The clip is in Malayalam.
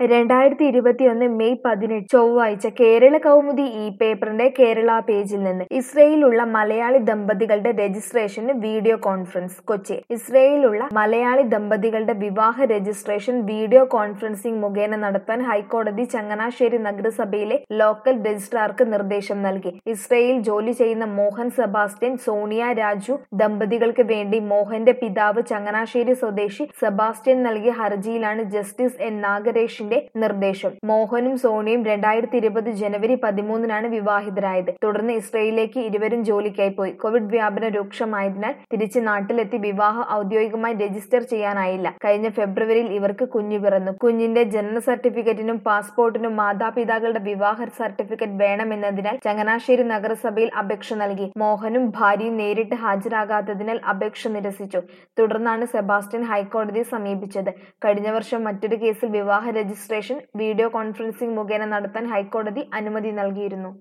രണ്ടായിരത്തി ഇരുപത്തിയൊന്ന് മെയ് പതിനെട്ട് ചൊവ്വാഴ്ച കേരള കൗമുദി ഈ പേപ്പറിന്റെ കേരള പേജിൽ നിന്ന് ഇസ്രയേലിലുള്ള മലയാളി ദമ്പതികളുടെ രജിസ്ട്രേഷന് വീഡിയോ കോൺഫറൻസ് കൊച്ചി ഇസ്രയേലിലുള്ള മലയാളി ദമ്പതികളുടെ വിവാഹ രജിസ്ട്രേഷൻ വീഡിയോ കോൺഫറൻസിംഗ് മുഖേന നടത്താൻ ഹൈക്കോടതി ചങ്ങനാശ്ശേരി നഗരസഭയിലെ ലോക്കൽ രജിസ്ട്രാർക്ക് നിർദ്ദേശം നൽകി ഇസ്രയേലിൽ ജോലി ചെയ്യുന്ന മോഹൻ സെബാസ്റ്റ്യൻ സോണിയ രാജു ദമ്പതികൾക്ക് വേണ്ടി മോഹന്റെ പിതാവ് ചങ്ങനാശ്ശേരി സ്വദേശി സെബാസ്റ്റ്യൻ നൽകിയ ഹർജിയിലാണ് ജസ്റ്റിസ് എൻ നാഗരേഷിന്റെ നിർദ്ദേശം മോഹനും സോണിയും രണ്ടായിരത്തി ഇരുപത് ജനുവരി പതിമൂന്നിനാണ് വിവാഹിതരായത് തുടർന്ന് ഇസ്രയേലിലേക്ക് ഇരുവരും ജോലിക്കായി പോയി കോവിഡ് വ്യാപനം രൂക്ഷമായതിനാൽ തിരിച്ച് നാട്ടിലെത്തി വിവാഹം ഔദ്യോഗികമായി രജിസ്റ്റർ ചെയ്യാനായില്ല കഴിഞ്ഞ ഫെബ്രുവരിയിൽ ഇവർക്ക് കുഞ്ഞു പിറന്നു കുഞ്ഞിന്റെ ജനന സർട്ടിഫിക്കറ്റിനും പാസ്പോർട്ടിനും മാതാപിതാക്കളുടെ വിവാഹ സർട്ടിഫിക്കറ്റ് വേണമെന്നതിനാൽ ചങ്ങനാശ്ശേരി നഗരസഭയിൽ അപേക്ഷ നൽകി മോഹനും ഭാര്യയും നേരിട്ട് ഹാജരാകാത്തതിനാൽ അപേക്ഷ നിരസിച്ചു തുടർന്നാണ് സെബാസ്റ്റ്യൻ ഹൈക്കോടതിയെ സമീപിച്ചത് കഴിഞ്ഞ വർഷം മറ്റൊരു കേസിൽ വിവാഹ രജിസ്ട്രേഷൻ വീഡിയോ കോൺഫറൻസിംഗ് മുഖേന നടത്താൻ ഹൈക്കോടതി അനുമതി നൽകിയിരുന്നു